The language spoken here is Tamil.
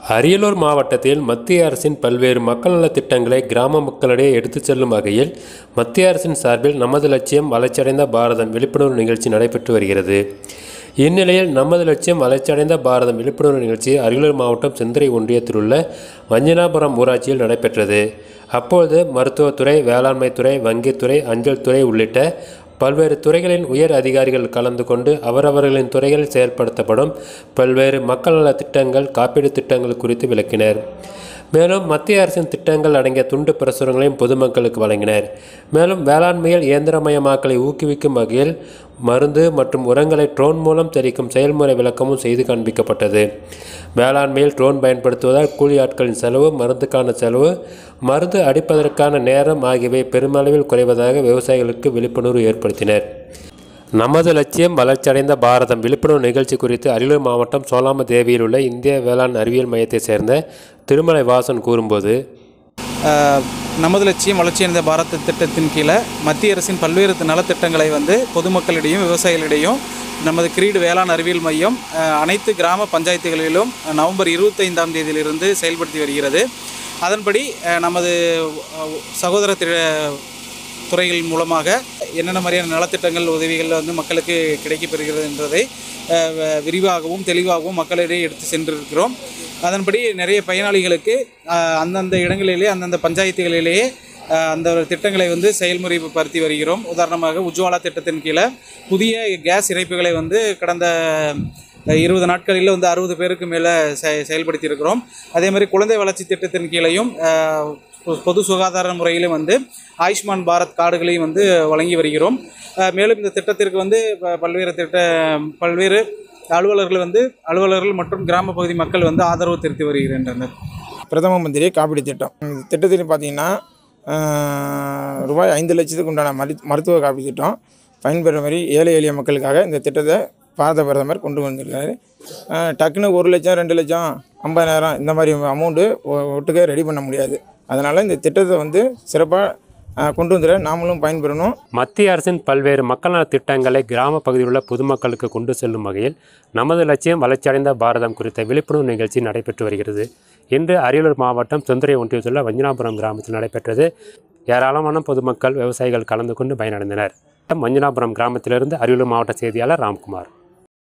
அரியலூர் மாவட்டத்தில் மத்திய அரசின் பல்வேறு மக்கள் நலத் திட்டங்களை கிராம மக்களிடையே எடுத்துச் செல்லும் வகையில் மத்திய அரசின் சார்பில் நமது லட்சியம் வளர்ச்சியடைந்த பாரதம் விழிப்புணர்வு நிகழ்ச்சி நடைபெற்று வருகிறது இந்நிலையில் நமது லட்சியம் வளர்ச்சியடைந்த பாரதம் விழிப்புணர்வு நிகழ்ச்சி அரியலூர் மாவட்டம் செந்திரை ஒன்றியத்தில் உள்ள வஞ்சனாபுரம் ஊராட்சியில் நடைபெற்றது அப்பொழுது மருத்துவத்துறை வேளாண்மைத்துறை வங்கித்துறை அஞ்சல் துறை உள்ளிட்ட பல்வேறு துறைகளின் உயர் அதிகாரிகள் கலந்து கொண்டு அவரவர்களின் துறைகளில் செயல்படுத்தப்படும் பல்வேறு மக்கள் நல திட்டங்கள் காப்பீடு திட்டங்கள் குறித்து விளக்கினர் மேலும் மத்திய அரசின் திட்டங்கள் அடங்கிய துண்டு பிரசுரங்களையும் பொதுமக்களுக்கு வழங்கினர் மேலும் வேளாண்மையில் இயந்திரமயமாக்கலை ஊக்குவிக்கும் வகையில் மருந்து மற்றும் உரங்களை ட்ரோன் மூலம் தெளிக்கும் செயல்முறை விளக்கமும் செய்து காண்பிக்கப்பட்டது வேளாண்மையில் ட்ரோன் பயன்படுத்துவதால் கூலி ஆட்களின் செலவு மருந்துக்கான செலவு மருந்து அடிப்பதற்கான நேரம் ஆகியவை பெருமளவில் குறைவதாக விவசாயிகளுக்கு விழிப்புணர்வு ஏற்படுத்தினர் நமது லட்சியம் வளர்ச்சியடைந்த பாரதம் விழிப்புணர்வு நிகழ்ச்சி குறித்து அரியலூர் மாவட்டம் சோலாமதேவியில் உள்ள இந்திய வேளாண் அறிவியல் மையத்தைச் சேர்ந்த திருமலை வாசன் கூறும்போது ஆஹ், நமது லட்சியம் வளர்ச்சியடைந்த பாரத் திட்டத்தின் கீழே மத்திய அரசின் பல்வேறு நலத்திட்டங்களை வந்து பொதுமக்களிடையும் விவசாயிகளிடையும் நமது கிரீடு வேளாண் அறிவியல் மையம் ஆஹ், அனைத்து கிராம பஞ்சாயத்துகளிலும் நவம்பர் இருபத்தைந்தாம் தேதியிலிருந்து செயல்படுத்தி வருகிறது அதன்படி ஆஹ், நமது ஆஹ், சகோதர திரு துறைகள் மூலமாக என்னென்ன மாதிரியான நலத்திட்டங்கள் உதவிகள் வந்து மக்களுக்கு கிடைக்கப்பெறுகிறது என்பதை அஹ், வ- விரிவாகவும் தெளிவாகவும் மக்களிடையே எடுத்து சென்றிருக்கிறோம் அதன்படி நிறைய பயனாளிகளுக்கு அஹ், அந்தந்த இடங்களிலே அந்தந்த பஞ்சாயத்துகளிலேயே அஹ், அந்த திட்டங்களை வந்து செயல்முறைப்படுத்தி வருகிறோம் உதாரணமாக உஜ்வாலா திட்டத்தின் கீழே புதிய கேஸ் இணைப்புகளை வந்து கடந்த இருபது நாட்களில் வந்து அறுபது பேருக்கு மேலே செ செயல்படுத்தி இருக்கிறோம் அதே மாதிரி குழந்தை வளர்ச்சி திட்டத்தின் கீழையும் அஹ், பொ- பொது சுகாதார முறையிலும் வந்து ஆயுஷ்மான் பாரத் கார்டுகளையும் வந்து வழங்கி வருகிறோம் அஹ், மேலும் இந்த திட்டத்திற்கு வந்து ப- பல்வேறு திட்ட பல்வேறு அலுவலர்கள் வந்து அலுவலர்கள் மற்றும் கிராம பகுதி மக்கள் வந்து ஆதரவு தெரிவித்து வருகின்றனர் பிரதம மந்திரி காப்பீடு திட்டம் இந்த திட்டத்தில் பார்த்தீங்கன்னா ஆஹ், ரூபாய் ஐந்து லட்சத்துக்கு உண்டான மரு மருத்துவ காப்பீடு திட்டம் பயன்பெற மாதிரி ஏழை எளிய மக்களுக்காக இந்த திட்டத்தை பாரத பிரதமர் கொண்டு வந்திருக்காரு ஆஹ், டக்குன்னு ஒரு லட்சம் ரெண்டு லட்சம் ஐம்பதாயிரம் இந்த மாதிரி அமௌண்ட்டு ஒட்டுக்க ரெடி பண்ண முடியாது அதனால் இந்த திட்டத்தை வந்து சிறப்பாக கொண்டு வந்துட நாமளும் பயன்பெறணும் மத்திய அரசின் பல்வேறு மக்கள் நலத் திட்டங்களை கிராம பகுதியில் உள்ள பொதுமக்களுக்கு கொண்டு செல்லும் வகையில் நமது லட்சியம் வளர்ச்சியடைந்த பாரதம் குறித்த விழிப்புணர்வு நிகழ்ச்சி நடைபெற்று வருகிறது இன்று அரியலூர் மாவட்டம் சுந்தரை ஒன்றியத்தில் உள்ள வஞ்சனாபுரம் கிராமத்தில் நடைபெற்றது ஏராளமான பொதுமக்கள் விவசாயிகள் கலந்து கொண்டு பயனடைந்தனர் வஞ்சனாபுரம் கிராமத்திலிருந்து அரியலூர் மாவட்ட செய்தியாளர் ராம்குமார்